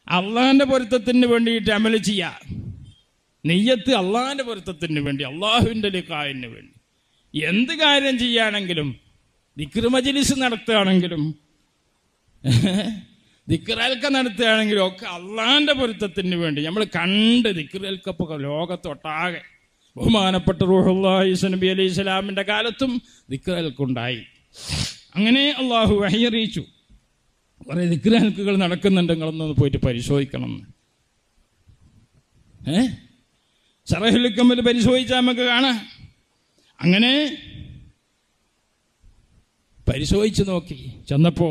അള്ളാഹിൻ്റെ പൊരുത്തത്തിന് വേണ്ടിയിട്ട് അമല് ചെയ്യുക നെയ്യത്ത് അള്ളാഹിൻ്റെ പൊരുത്തത്തിന് വേണ്ടി അള്ളാഹുവിൻ്റെ ലിഖായിന് വേണ്ടി എന്ത് കാര്യം ചെയ്യുകയാണെങ്കിലും ദിക്ർ മജിലിസ് നടത്തുകയാണെങ്കിലും ദിക്റൽക്ക നടത്തുകയാണെങ്കിലും ഒക്കെ അള്ളാഹിൻ്റെ പൊരുത്തത്തിന് വേണ്ടി നമ്മൾ കണ്ട് ദിക്റൽക്കപ്പൊക്കെ ലോകത്തൊട്ടാകെ ബഹുമാനപ്പെട്ട റൂഹുല്ലാഹി നബി അലൈഹി സ്വലാമിൻ്റെ കാലത്തും ദിക്റൽക്കുണ്ടായി അങ്ങനെ അള്ളാഹു വഹിയറിയിച്ചു കുറേ ദിക്റൽക്കുകൾ നടക്കുന്നുണ്ട് നിങ്ങളൊന്ന് പോയിട്ട് പരിശോധിക്കണം എന്ന് ഏ സറഹുലിക്കമ്മൽ പരിശോധിച്ചാൽ നമുക്ക് കാണാം അങ്ങനെ പരിശോധിച്ച് നോക്കി ചെന്നപ്പോ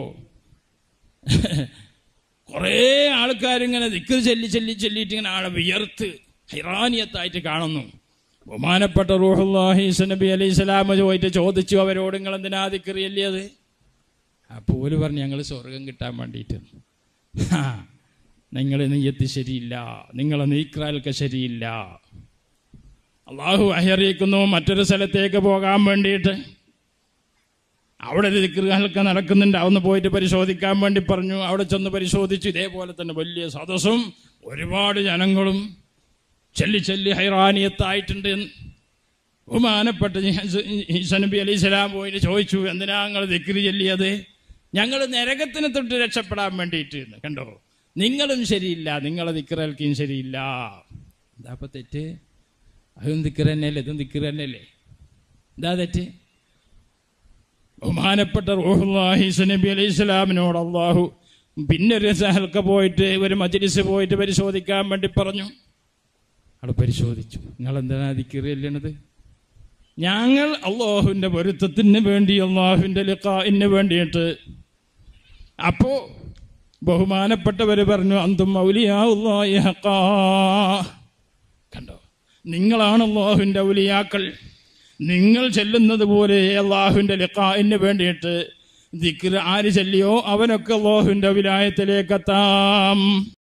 കുറേ ആൾക്കാരിങ്ങനെ ദിക്കർ ചെല്ലി ചെല്ലി ചെല്ലിയിട്ട് ഇങ്ങനെ ആളെ വിയർത്ത് ഹൈറാനിയത്തായിട്ട് കാണുന്നു ബഹുമാനപ്പെട്ട റൂഹുല്ലാഹി നബി അലൈഹി സ്വലാമ പോയിട്ട് ചോദിച്ചു അവരോട് നിങ്ങൾ എന്തിനാ ദിക്കർ ചെല്ലിയത് അപ്പോൾ ഓല് പറഞ്ഞു ഞങ്ങൾ സ്വർഗം കിട്ടാൻ വേണ്ടിയിട്ട് നിങ്ങൾ നെയ്യത്ത് ശരിയില്ല നിങ്ങളെ നീക്രാൽക്ക് ശരിയില്ല അള്ളാഹു അഹറിയിക്കുന്നു മറ്റൊരു സ്ഥലത്തേക്ക് പോകാൻ വേണ്ടിയിട്ട് അവിടെ ഒരു ദിക്റുകളൊക്കെ നടക്കുന്നുണ്ട് അതൊന്ന് പോയിട്ട് പരിശോധിക്കാൻ വേണ്ടി പറഞ്ഞു അവിടെ ചെന്ന് പരിശോധിച്ചു ഇതേപോലെ തന്നെ വലിയ സദസ്സും ഒരുപാട് ജനങ്ങളും ചെല്ലി ചെല്ലി ഹൈറാനിയത്തായിട്ടുണ്ട് ബഹുമാനപ്പെട്ട നബി അലൈഹി സ്വലാം പോയിട്ട് ചോദിച്ചു എന്തിനാ നിങ്ങൾ ദിക്രി ചെല്ലിയത് ഞങ്ങൾ നരകത്തിനെ തൊട്ട് രക്ഷപ്പെടാൻ വേണ്ടിയിട്ട് എന്ന്. കണ്ടോ നിങ്ങളും ശരിയില്ല നിങ്ങളെ ദിക്റൽക്കും ശരിയില്ല എന്താ അപ്പൊ തെറ്റ് അതും ദിക്ർ തന്നെയല്ലേ ഇതും ദിക്ർ തന്നെയല്ലേ എന്താ തെറ്റ് ബഹുമാനപ്പെട്ട റൂഹുല്ലാഹി നബി അലൈഹി സ്വലാമിനോട് അള്ളാഹു പിന്നെ ഒരു സഹൽക്ക പോയിട്ട് ഒരു മജ്ലിസ് പോയിട്ട് പരിശോധിക്കാൻ വേണ്ടി പറഞ്ഞു അവിടെ പരിശോധിച്ചു നിങ്ങൾ എന്തിനാ ദിക്കറി ചെല്ലണത് ഞങ്ങൾ അള്ളാഹുവിൻ്റെ പൊരുത്തത്തിന് വേണ്ടി അള്ളാഹുവിൻ്റെ ലിഖാഇന് വേണ്ടിയിട്ട് അപ്പോ ബഹുമാനപ്പെട്ടവർ പറഞ്ഞു അന്തും ഔലിയാ കണ്ടോ നിങ്ങളാണ് അള്ളാഹുവിൻ്റെ ഔലിയാക്കൾ നിങ്ങൾ ചെല്ലുന്നത് പോലെ അള്ളാഹുവിൻ്റെ ലിഖാഇന് വേണ്ടിയിട്ട് ദിക്ർ ആര് ചെല്ലിയോ അവനൊക്കെ അള്ളാഹുവിൻ്റെ വിലായത്തിലേക്കെത്താം